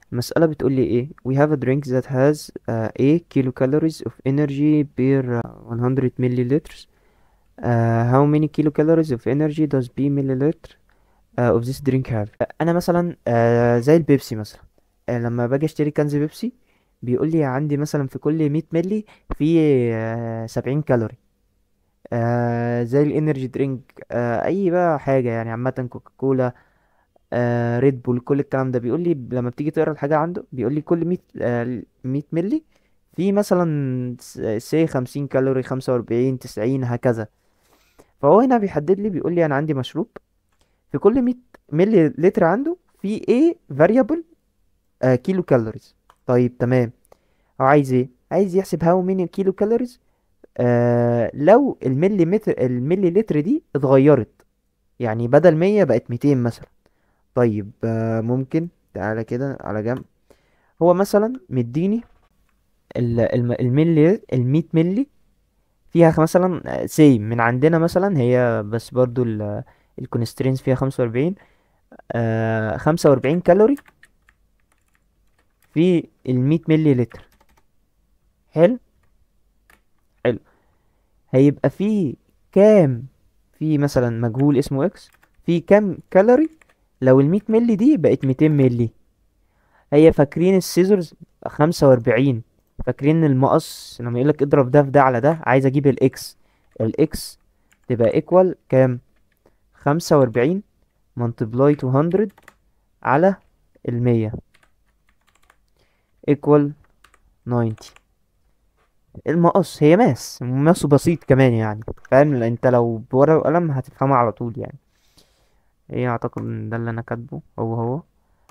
المسألة بتقول لي ايه we have a drink that has uh, a kilocalories of energy per uh, 100 milliliters uh, how many kilocalories of energy does b milliliter uh, of this drink have انا مثلا uh, زي البيبسي مثلا uh, لما باجي اشتري كنز بيبسي بيقول لي عندي مثلا في كل 100 ملي في uh, 70 كالوري uh, زي الانرجي درينك uh, اي بقى حاجة يعني عامة كوكا كولا آه ريد بول كل الكلام ده بيقول لي لما بتيجي تقرا الحاجه عنده بيقول لي كل 100 آه 100 ملي في مثلا سي 50 كالوري 45 90 هكذا فهو هنا بيحدد لي بيقول لي انا عندي مشروب في كل 100 ملي لتر عنده في ايه فاريبل آه كيلو كالوريز طيب تمام هو عايز ايه عايز يحسب هاو ميني كيلو كالوريز آه لو الملي متر الملي لتر دي اتغيرت يعني بدل 100 بقت 200 مثلا طيب آه، ممكن تعالى كده على جنب هو مثلا مديني ال- الم- الملي المية ملي فيها خ- مثلا سي من عندنا مثلا هي بس برضو الكونسترينز فيها خمسة وأربعين خمسة وأربعين كالوري في المية ملي لتر حلو حلو هيبقى في كام في مثلا مجهول اسمه اكس في كام كالوري لو المية ملي دي بقت ميتين ملي هي فاكرين السيزرز خمسة وأربعين فاكرين المقص لما يقولك اضرب ده في ده على ده عايز اجيب الاكس الاكس تبقى ايكوال كام خمسة وأربعين multiply to 100 على المية equal 90 المقص هي ماس ماسه بسيط كمان يعني فاهم لأن انت لو بورقة وقلم هتفهمها على طول يعني ايه اعتقد ان ده اللي انا كاتبه هو هو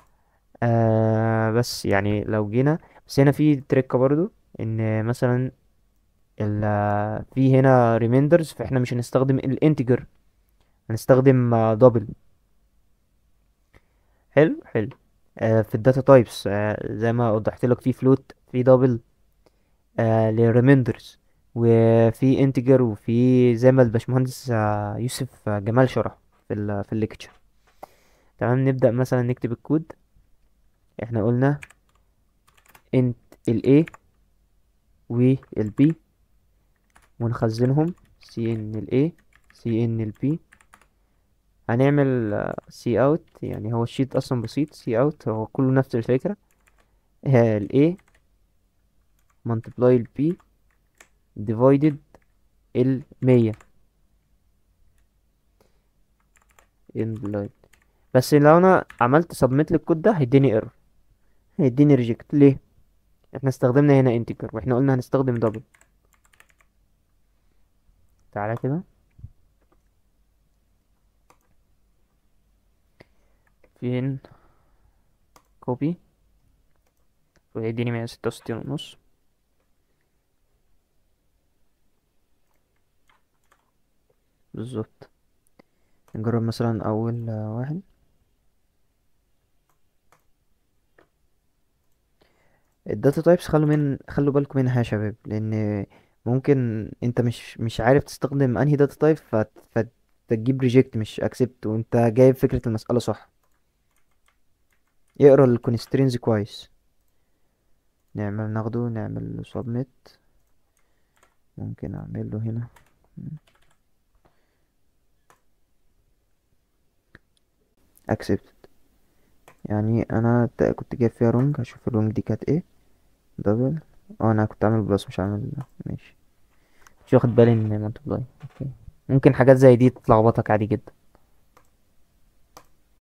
آه بس يعني لو جينا بس هنا في تريكة برضو ان مثلا ال في هنا ريميندرز فاحنا مش هنستخدم الانتجر هنستخدم دبل حلو حلو آه في الداتا تايبس آه زي ما وضحت لك في فلوت في دبل آه للريميندرز وفي انتجر وفي زي ما الباشمهندس آه يوسف آه، جمال شرح في ال في الليكتشر تمام نبدأ مثلا نكتب الكود احنا قلنا int ال A وال B ونخزنهم cn ال A cn ال B هنعمل سي اوت يعني هو الشيت اصلا بسيط سي اوت هو كله نفس الفكرة آه، ال A multiply ال B divided ال مية end line بس لو انا عملت submit للكود ده هيديني error هيديني reject ليه احنا استخدمنا هنا integer واحنا قلنا هنستخدم double تعالى كده فين copy وهيديني مية ستة وستين ونص بالظبط نجرب مثلا اول آه، واحد الداتا تايبس خلوا من خلوا بالكم منها يا شباب لان ممكن انت مش مش عارف تستخدم انهي داتا تايب فت... فتجيب ريجكت مش اكسبت وانت جايب فكرة المسألة صح اقرا الكونسترينز كويس نعمل ناخده نعمل submit ممكن اعمل له هنا accepted يعني انا ت- كنت جايب فيها رونج هشوف الرونج دي كانت ايه دبل اه انا كنت عامل بلس مش عامل ماشي مش واخد بالي ان مالتبلاي اوكي ممكن حاجات زي دي تلخبطك عادي جدا